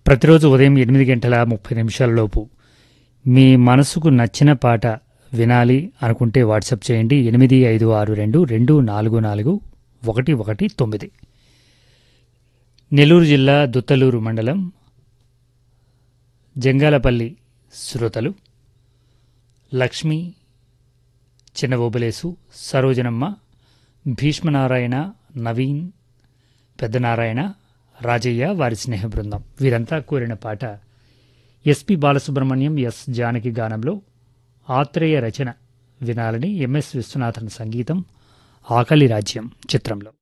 ప్రతిరోజు ఉదయం ఎనిమిది గంటల ముప్పై నిమిషాలలోపు మీ మనసుకు నచ్చిన పాట వినాలి అనుకుంటే వాట్సాప్ చేయండి ఎనిమిది ఐదు ఆరు రెండు రెండు నాలుగు నాలుగు ఒకటి ఒకటి తొమ్మిది నెల్లూరు జిల్లా దుత్తలూరు మండలం జంగాలపల్లి శ్రోతలు లక్ష్మి చిన్నబోబులేసు సరోజనమ్మ భీష్మనారాయణ నవీన్ పెద్దనారాయణ రాజయ్య వారి స్నేహ బృందం వీరంతా కోరిన పాట ఎస్పి బాలసుబ్రహ్మణ్యం ఎస్ జానకి గానంలో ఆత్రేయ రచన వినాలని ఎంఎస్ విశ్వనాథన్ సంగీతం ఆకలి రాజ్యం చిత్రంలో